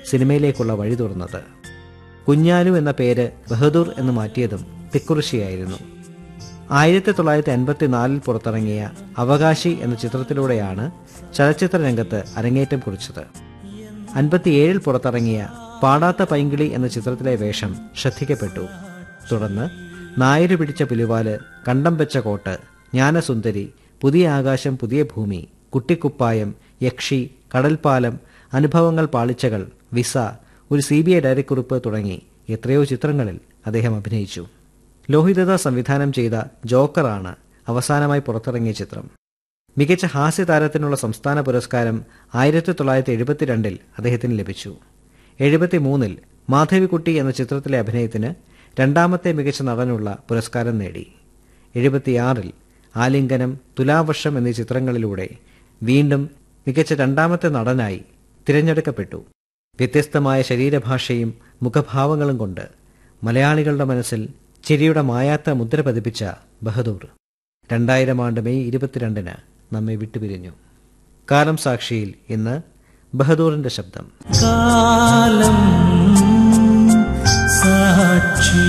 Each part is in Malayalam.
സിനിമയിലേക്കുള്ള വഴി തുറന്നത് കുഞ്ഞാലു എന്ന പേര് ബഹദൂർ എന്ന് മാറ്റിയതും തിക്കുറിശിയായിരുന്നു ആയിരത്തി തൊള്ളായിരത്തി അൻപത്തിനാലിൽ പുറത്തിറങ്ങിയ അവകാശി എന്ന ചിത്രത്തിലൂടെയാണ് ചലച്ചിത്ര രംഗത്ത് അരങ്ങേറ്റം കുറിച്ചത് അൻപത്തിയേഴിൽ പുറത്തിറങ്ങിയ പാടാത്ത പൈങ്കിളി എന്ന ചിത്രത്തിലെ വേഷം ശ്രദ്ധിക്കപ്പെട്ടു തുടർന്ന് നായര് പിടിച്ച പുലിവാല് കണ്ടം വെച്ച കോട്ട് ജ്ഞാനസുന്ദരി പുതിയ ആകാശം പുതിയ ഭൂമി കുട്ടിക്കുപ്പായം യക്ഷി കടൽപ്പാലം അനുഭവങ്ങൾ പാളിച്ചകൾ വിസ ഒരു സി ബി ഐ ഡയറിക്കുറിപ്പ് തുടങ്ങി എത്രയോ ചിത്രങ്ങളിൽ അദ്ദേഹം അഭിനയിച്ചു ലോഹിതദ സംവിധാനം ചെയ്ത ജോക്കറാണ് അവസാനമായി പുറത്തിറങ്ങിയ ചിത്രം മികച്ച ഹാസ്യ താരത്തിനുള്ള സംസ്ഥാന പുരസ്കാരം ആയിരത്തി തൊള്ളായിരത്തി എഴുപത്തിരണ്ടിൽ അദ്ദേഹത്തിന് ലഭിച്ചു എഴുപത്തിമൂന്നിൽ മാധവിക്കുട്ടി എന്ന ചിത്രത്തിലെ അഭിനയത്തിന് രണ്ടാമത്തെ മികച്ച നടനുള്ള പുരസ്കാരം നേടി എഴുപത്തിയാറിൽ ആലിംഗനം തുലാവർഷം എന്നീ ചിത്രങ്ങളിലൂടെ വീണ്ടും മികച്ച രണ്ടാമത്തെ നടനായി തിരഞ്ഞെടുക്കപ്പെട്ടു വ്യത്യസ്തമായ ശരീരഭാഷയും മുഖഭാവങ്ങളും കൊണ്ട് മലയാളികളുടെ മനസ്സിൽ ചിരിയുടെ മായാത്ത മുദ്ര പതിപ്പിച്ച ബഹദൂർ രണ്ടായിരം ആണ്ട് മെയ് ഇരുപത്തിരണ്ടിന് നമ്മെ വിട്ടുപിരിഞ്ഞു കാലം സാക്ഷിയിൽ ഇന്ന് ബഹദൂറിന്റെ ശബ്ദം കാലം സാക്ഷി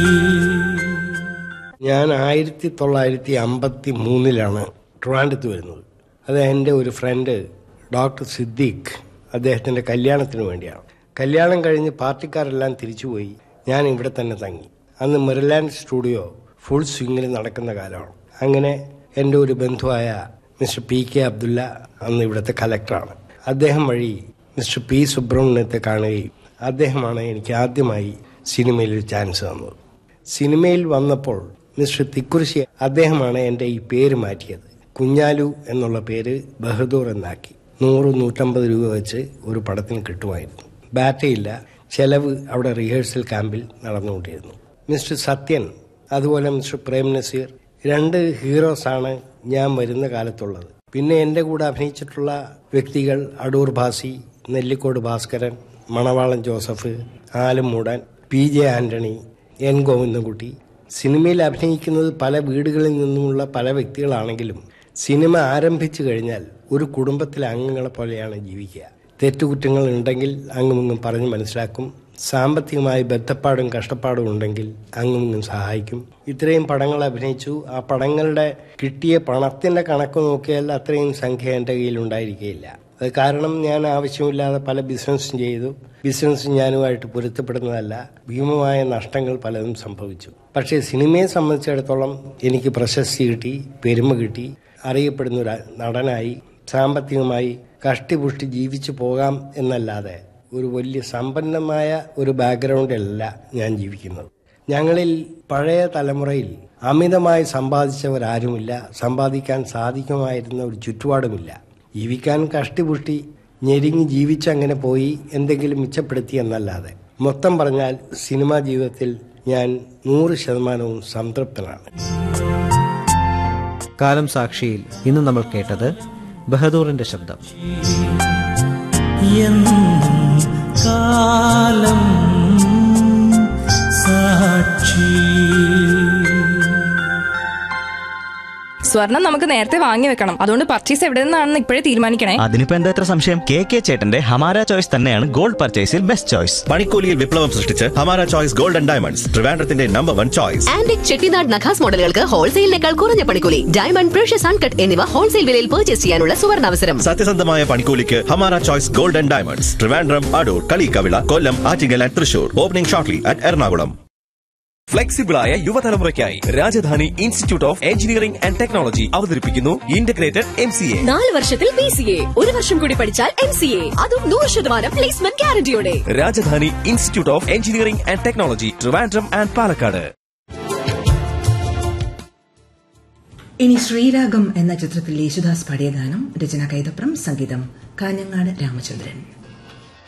ഞാൻ ആയിരത്തി തൊള്ളായിരത്തി അമ്പത്തി മൂന്നിലാണ് ട്രിവാൻഡത്ത് വരുന്നത് അത് എൻ്റെ ഒരു ഫ്രണ്ട് ഡോക്ടർ സിദ്ദീഖ് അദ്ദേഹത്തിൻ്റെ കല്യാണത്തിന് വേണ്ടിയാണ് കല്യാണം കഴിഞ്ഞ് പാർട്ടിക്കാരെല്ലാം തിരിച്ചുപോയി ഞാൻ ഇവിടെ തന്നെ തങ്ങി അന്ന് മെറിലാൻഡ് സ്റ്റുഡിയോ ഫുൾ സ്വിങ്ങിൽ നടക്കുന്ന കാലമാണ് അങ്ങനെ എൻ്റെ ഒരു ബന്ധുവായ മിസ്റ്റർ പി കെ അബ്ദുള്ള അന്ന് ഇവിടുത്തെ കലക്ടറാണ് അദ്ദേഹം വഴി മിസ്റ്റർ പി സുബ്രഹ്മണ്യത്തെ കാണുകയും അദ്ദേഹമാണ് എനിക്ക് ആദ്യമായി സിനിമയിൽ ഒരു ചാൻസ് തന്നത് സിനിമയിൽ വന്നപ്പോൾ മിസ്റ്റർ തിക്കുറിശി അദ്ദേഹമാണ് എൻ്റെ ഈ പേര് മാറ്റിയത് കുഞ്ഞാലു എന്നുള്ള പേര് ബഹദൂർ എന്നാക്കി നൂറ് നൂറ്റമ്പത് രൂപ വെച്ച് ഒരു പടത്തിന് കിട്ടുമായിരുന്നു ബാറ്റയില്ല ചെലവ് അവിടെ റിഹേഴ്സൽ ക്യാമ്പിൽ നടന്നുകൊണ്ടിരുന്നു മിസ്റ്റർ സത്യൻ അതുപോലെ മിസ്റ്റർ പ്രേം നസീർ രണ്ട് ഹീറോസാണ് ഞാൻ വരുന്ന കാലത്തുള്ളത് പിന്നെ എൻ്റെ കൂടെ അഭിനയിച്ചിട്ടുള്ള വ്യക്തികൾ Adoor Bhasi Nellikode Bhaskaran Manavalan Joseph Alummoodan P J Antony N Govindankutty സിനിമയിൽ അഭിനയിക്കുന്നത് പല വീടുകളിൽ നിന്നുമുള്ള പല വ്യക്തികളാണെങ്കിലും സിനിമ ആരംഭിച്ചു കഴിഞ്ഞാൽ ഒരു കുടുംബത്തിലെ അംഗങ്ങളെ പോലെയാണ് ജീവിക്കുക തെറ്റുകുറ്റങ്ങൾ ഉണ്ടെങ്കിൽ അങ്ങുമിങ്ങും പറഞ്ഞ് മനസ്സിലാക്കും സാമ്പത്തികമായി ബന്ധപ്പാടും കഷ്ടപ്പാടും ഉണ്ടെങ്കിൽ അങ്ങുമിങ്ങും സഹായിക്കും ഇത്രയും പടങ്ങൾ അഭിനയിച്ചു ആ പടങ്ങളുടെ കിട്ടിയ പണത്തിന്റെ കണക്ക് നോക്കിയാൽ അത്രയും സംഖ്യ എൻ്റെ കയ്യിൽ ഉണ്ടായിരിക്കുകയില്ല അത് കാരണം ഞാൻ ആവശ്യമില്ലാതെ പല ബിസിനസ്സും ചെയ്തു ബിസിനസ് ഞാനുമായിട്ട് പൊരുത്തപ്പെടുന്നതല്ല ഭീമമായ നഷ്ടങ്ങൾ പലതും സംഭവിച്ചു പക്ഷേ സിനിമയെ സംബന്ധിച്ചിടത്തോളം എനിക്ക് പ്രശസ്തി കിട്ടി പെരുമ കിട്ടി അറിയപ്പെടുന്ന ഒരു നടനായി സാമ്പത്തികമായി കഷ്ടിപുഷ്ടി ജീവിച്ചു പോകാം എന്നല്ലാതെ ഒരു വലിയ സമ്പന്നമായ ഒരു ബാക്ക്ഗ്രൗണ്ടിലല്ല ഞാൻ ജീവിക്കുന്നത് ഞങ്ങളിൽ പഴയ തലമുറയിൽ അമിതമായി സമ്പാദിച്ചവരാരുമില്ല സമ്പാദിക്കാൻ സാധിക്കുമായിരുന്ന ഒരു ചുറ്റുപാടുമില്ല ജീവിക്കാൻ കഷ്ടിപുഷ്ടി ഞെരുങ്ങി ജീവിച്ചങ്ങനെ പോയി എന്തെങ്കിലും മിച്ചപ്പെടുത്തി എന്നല്ലാതെ മൊത്തം പറഞ്ഞാൽ സിനിമാ ജീവിതത്തിൽ ഞാൻ നൂറ് ശതമാനവും സംതൃപ്തനാണ് കാലം സാക്ഷിയിൽ ഇന്ന് നമ്മൾ കേട്ടത് ബഹദൂറിന്റെ ശബ്ദം എന്നും കാലം സാക്ഷി സ്വർണം നമുക്ക് നേരത്തെ വാങ്ങി വെക്കണം അതുകൊണ്ട് പർച്ചേസ് എവിടെ നിന്നാണെന്ന് ഇപ്പോഴേ തീരുമാനിക്കണേ അതിനിപ്പോ എന്താ ഇത്ര സംശയം കെ കെ ചേട്ടന്റെ ഹമാര ചോയ്സ് തന്നെയാണ് ഗോൾഡ് പർച്ചേസിൽ ബെസ്റ്റ് ചോയ്സ് പണിക്കൂലിയിൽ വിപ്ലവം സൃഷ്ടിച്ച് Hamara choice gold and diamonds ട്രിവാൻഡ്രത്തിന്റെ number one choice antique Chettinad Nakhas മോഡലുകൾക്ക് ഹോൾസെയിലിനേക്കാൾ കുറഞ്ഞ പണിക്കൂലി ഡയമണ്ട് പ്രഷ്യസ് അൺകട്ട് എന്നിവ ഹോൾസെയിൽ വിലയിൽ പർച്ചേസ് ചെയ്യാനുള്ള സുവർണാവസരം സത്യസന്ധമായ പണിക്കൂലിക്ക് Hamara choice gold and diamonds Trivandrum Adoor Kalikkavila Kollam Attingal and Thrissur opening shortly at Ernakulam ഫ്ലെക്സിബിളായ യുവതലമുറയ്ക്കായി Rajadhani institute of engineering and technology അവതരിപ്പിക്കുന്നു ഇന്റഗ്രേറ്റഡ് എം സി എ നാല് വർഷത്തിൽ പി സി എ ഒരു വർഷം കൂടി പഠിച്ചാൽ എം സി എ അതും നൂറ് ശതമാനം പ്ലേസ്മെന്റ് ഗ്യാരണ്ടിയോടെ Rajadhani institute of engineering and technology Trivandrum and Palakkad ഇനി ശ്രീരാഗം എന്ന ചിത്രത്തിൽ യേശുദാസ് പാടിയ ഗാനം രചന കൈതപ്രം സംഗീതം കാഞ്ഞങ്ങാട് രാമചന്ദ്രൻ